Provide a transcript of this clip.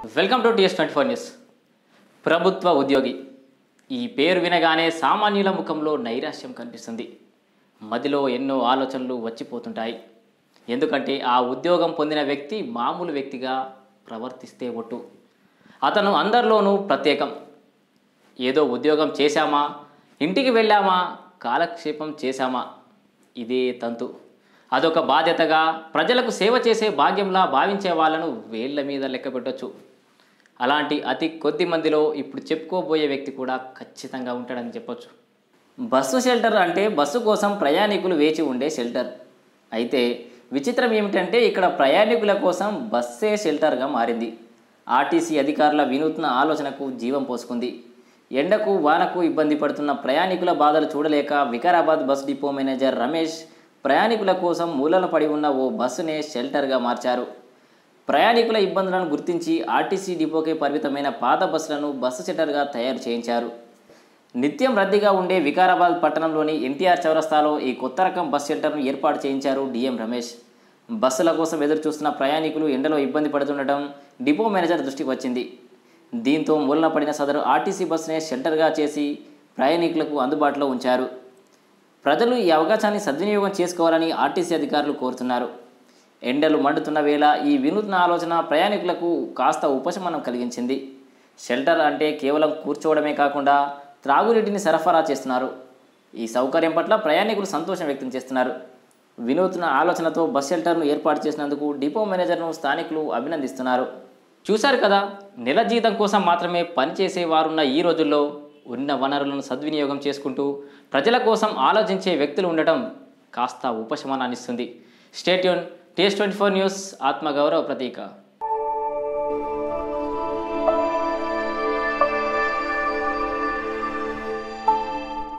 welcome to TS twenty four news ప్రభుత్వ ఉద్యోగి ఈ పేరు వినగానే సామాన్యుల ముఖంలో నైరాశ్యం కనిపిస్తుంది మదిలో ఎన్నో ఆలోచనలు వచ్చిపోతుంటాయి ఎందుకంటే ఆ ఉద్యోగం పొందిన వ్యక్తి మామూలు వ్యక్తిగా ప్రవర్తిస్తే ఒట్టు అతను అందరిలోనూ ప్రత్యేకం ఏదో ఉద్యోగం చేశామా ఇంటికి వెళ్ళామా కాలక్షేపం చేశామా ఇదే తంతు అదొక బాధ్యతగా ప్రజలకు సేవ చేసే భాగ్యంలా భావించే వాళ్ళను వేళ్ల మీద లెక్క పెట్టొచ్చు అలాంటి అతి కొద్ది మందిలో ఇప్పుడు చెప్పుకోబోయే వ్యక్తి కూడా ఖచ్చితంగా ఉంటాడని చెప్పొచ్చు బస్సు షెల్టర్ అంటే బస్సు కోసం ప్రయాణికులు వేచి ఉండే షెల్టర్ అయితే విచిత్రం ఏమిటంటే ఇక్కడ ప్రయాణికుల కోసం బస్సే షెల్టర్గా మారింది ఆర్టీసీ అధికారుల వినూత్న ఆలోచనకు జీవం పోసుకుంది ఎండకు వానకు ఇబ్బంది పడుతున్న ప్రయాణికుల బాధలు చూడలేక Vikarabad bus depot manager Ramesh ప్రయాణికుల కోసం మూలన పడి ఉన్న ఓ బస్సునే షెల్టర్గా మార్చారు ప్రయాణికుల ఇబ్బందులను గుర్తించి ఆర్టీసీ డిపోకే పరిమితమైన పాత బస్సులను బస్సు షెల్టర్గా తయారు చేయించారు నిత్యం రద్దీగా ఉండే వికారాబాద్ పట్టణంలోని ఎన్టీఆర్ చౌరస్తాలో ఈ కొత్త రకం బస్ షెల్టర్ను ఏర్పాటు చేయించారు డిఎం రమేష్ బస్సుల కోసం ఎదురు చూస్తున్న ప్రయాణికులు ఎండలో ఇబ్బంది పడుతుండటం డిపో మేనేజర్ దృష్టికి వచ్చింది దీంతో మూలన పడిన సదరు ఆర్టీసీ బస్సునే షెల్టర్గా చేసి ప్రయాణికులకు అందుబాటులో ఉంచారు ప్రజలు ఈ అవకాశాన్ని సద్వినియోగం చేసుకోవాలని ఆర్టీసీ అధికారులు కోరుతున్నారు ఎండలు మండుతున్న వేళ ఈ వినూత్న ఆలోచన ప్రయాణికులకు కాస్త ఉపశమనం కలిగించింది షెల్టర్ అంటే కేవలం కూర్చోవడమే కాకుండా త్రాగునీటిని సరఫరా చేస్తున్నారు ఈ సౌకర్యం పట్ల ప్రయాణికులు సంతోషం వ్యక్తం చేస్తున్నారు వినూత్న ఆలోచనతో బస్ షెల్టర్ను ఏర్పాటు చేసినందుకు డిపో మేనేజర్ను స్థానికులు అభినందిస్తున్నారు చూశారు కదా నెల జీతం కోసం మాత్రమే పనిచేసే వారున్న ఈ రోజుల్లో ఉన్న వనరులను సద్వినియోగం చేసుకుంటూ ప్రజల కోసం ఆలోచించే వ్యక్తులు ఉండటం కాస్త ఉపశమనాన్నిస్తుంది stay tuned TS twenty four news ఆత్మగౌరవ ప్రతీక